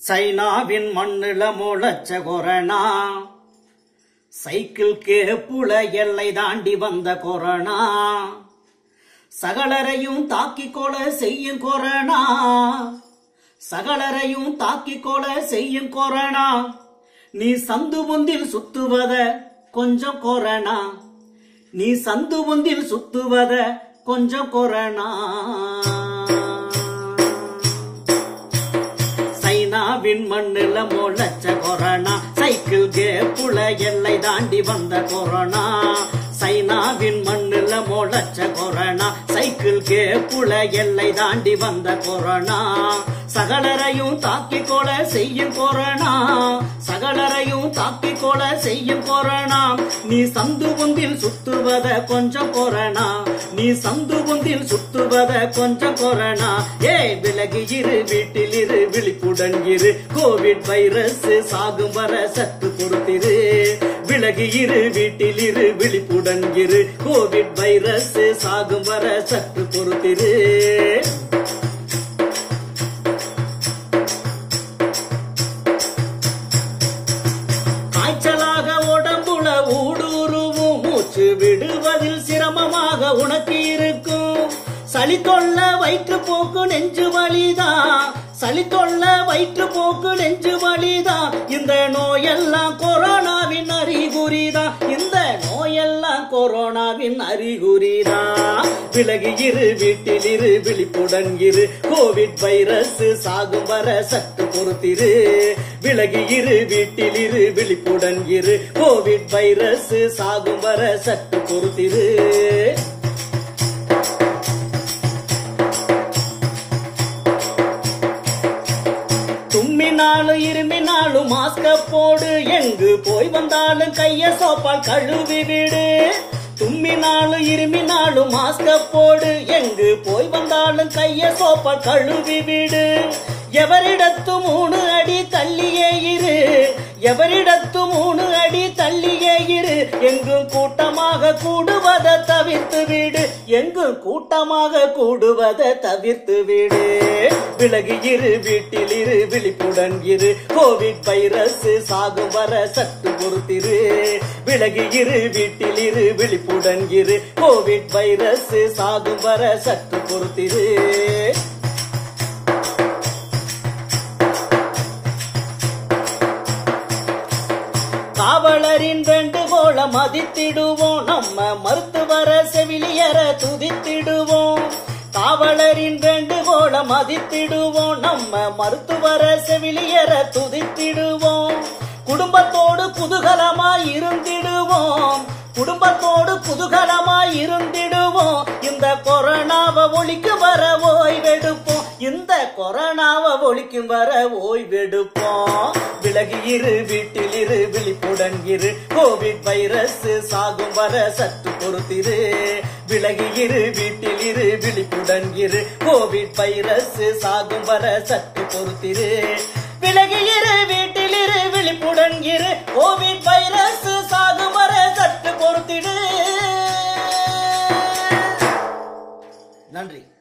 சைனாவின் மண்ணுல முளைச்ச corona cycle கேப்புல எல்லை தாண்டி வந்த கொரோனா சகலரையும் தாக்கிக் கொல செய்யும் கொரோனா சகலரையும் தாக்கிக் கொல செய்யும் கொரோனா நீ சந்து முந்தில் சுத்துவத கொஞ்சம் கொரோனா நீ சந்து முந்தில் சுத்துவத கொஞ்சம் கொரோனா சைனாவின் மண்ணுல முளைச்ச கொரோனா சைக்கிள் கேப்புல எல்லை தாண்டி வந்த கொரோனா சைனாவின் மண்ணுல முளைச்ச கொரோனா சைக்கிள் கேப்புல எல்லை தாண்டி வந்த கொரோனா சகலரையும் தாக்கிக் கொல செய்யும் கொரோனா சகலரையும் தாக்கிக் கொல செய்யும் கொரோனா நீ சந்து ஒன்றில் சுத்துவத கொஞ்சம் கொரோனா நீ சந்து ஒன்றில் சுத்துவத கொஞ்சம் கொரோனா ஏ விலகி இரு வீட்டில் இரு விழிப்புடன் இரு கோவிட் வைரஸ் சாகும் வர சற்று பொறுத்திரு விலகி இரு வீட்டில் இரு விழிப்புடன் இரு கோவிட் வைரஸ் சாகும் வர சற்று பொறுத்திரு காய்ச்சலாக உடம்புல ஊடுருவும் மூச்சு விடுவதில் சிரமமாக உனக்கு இருக்கும் சளி தொல்ல வயிற்று போக்கு நெஞ்சு வலிதான் சளி தொல்ல வயிற்று போக்கு நெஞ்சு வலிதான் இந்த நோயெல்லாம் கொரோனாவின் அறிகுறிதான் இந்த நோயெல்லாம் கொரோனாவின் அறிகுறிதான் விலகி இரு வீட்டில் இரு விழிப்புடன் இரு கோவிட் வைரஸ் சாகும் வர சற்று பொறுத்திரு விலகி இரு வீட்டில் இரு விழிப்புடன் இரு கோவிட் வைரஸ் சாகும் வர சற்று பொறுத்திரு தும்மினாலும் இருமினாலும் மாஸ்க போடு எங்கு போய் வந்தாலும் கைய சோப்பால் கழுவி விடு தும்மினாலும் இருமினாலும் மாஸ்க போடு எங்கு போய் வந்தாலும் கைய சோப்பால் கழுவி விடு எவரிடத்து மூணு அடி தள்ளியே இரு எவரிடத்து மூணு அடி தள்ளியே இரு எங்கும் கூட்டமாக கூடுவதை தவிர்த்து விடு எங்கும் கூட்டமாக கூடுவதை தவிர்த்து விடு விலகி இரு வீட்டில் இரு விழிப்புடன் இரு கோவிட் வைரஸ் சாகும் வர சற்று பொறுத்திரு விலகி இரு வீட்டில் இரு விழிப்புடன் இரு கோவிட் வைரஸ் சாகும் வர சற்று பொறுத்திரு காவலரின் வேண்டுகோள மதித்திடுவோம் நம்ம மருத்துவர செவிலியர துதித்திடுவோம் காவலரின் வேண்டுகோள மதித்திடுவோம் நம்ம மருத்துவர செவிலியர துதித்திடுவோம் குடும்பத்தோடு குதூகலமாய் இருந்திடுவோம் குடும்பத்தோடு குதூகலமாய் இருந்திடுவோம் இந்த கொரோனாவை ஒழிக்கு வர ஓய்வெடுப்போம் இந்த கொரோனாவை ஒழிக்கும் வர ஓய்வெடுப்போம் விலகி இரு வீட்டில் இரு விழிப்புடன் இரு கோவிட் வைரஸ் சாகும் வர சற்று பொறுத்திரு விலகி இரு வீட்டில் இரு விழிப்புடன் இரு கோவிட் வைரஸ் சாகும் வர சற்று பொறுத்திரு விலகி இரு வீட்டில் இரு விழிப்புடன் இரு கோவிட் வைரஸ் சாகும் வர சற்று பொறுத்திடு நன்றி